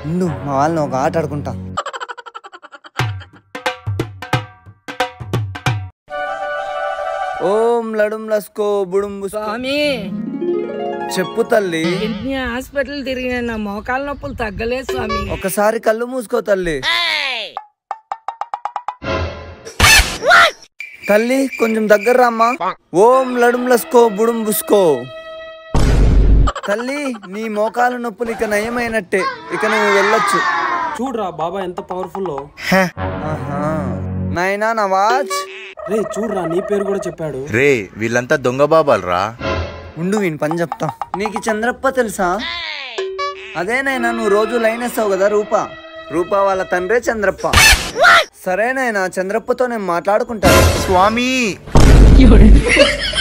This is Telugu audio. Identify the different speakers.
Speaker 1: ఉండు మా వాళ్ళని ఒక ఆట ఆడుకుంటా ఓం లడుం లస్కో బుడుం బుస్కో.
Speaker 2: స్వామి
Speaker 1: చెప్పు తల్లి
Speaker 2: ఎన్ని హాస్పిటల్ తిరిగిన నా మోకాల నొప్పులు తగ్గలేదు స్వామి
Speaker 1: ఒకసారి కళ్ళు మూసుకో తల్లి తల్లి కొంచెం దగ్గర రామ్మా ఓం లడుం లస్కో బుడుం బుస్కో తల్లి నీ మోకాలు నొప్పులు ఇక నయమైనట్టే ఇక నువ్వు వెళ్ళొచ్చు
Speaker 3: చూడరా బాబా ఎంత పవర్ఫుల్
Speaker 1: ఆహా. నాయనా నా వాచ్
Speaker 3: రే చూడరా నీ పేరు కూడా చెప్పాడు
Speaker 4: రే వీళ్ళంతా దొంగ బాబాలరా
Speaker 1: ఉండు వీని పని చెప్తా నీకు ఈ చంద్రప్ప తెలుసా అదేనైనా నువ్వు రోజు లైన్ వేస్తావు కదా రూపా రూపా వాళ్ళ తండ్రే చంద్రప్ప సరేనైనా చంద్రప్పతో నేను మాట్లాడుకుంటాను
Speaker 4: స్వామి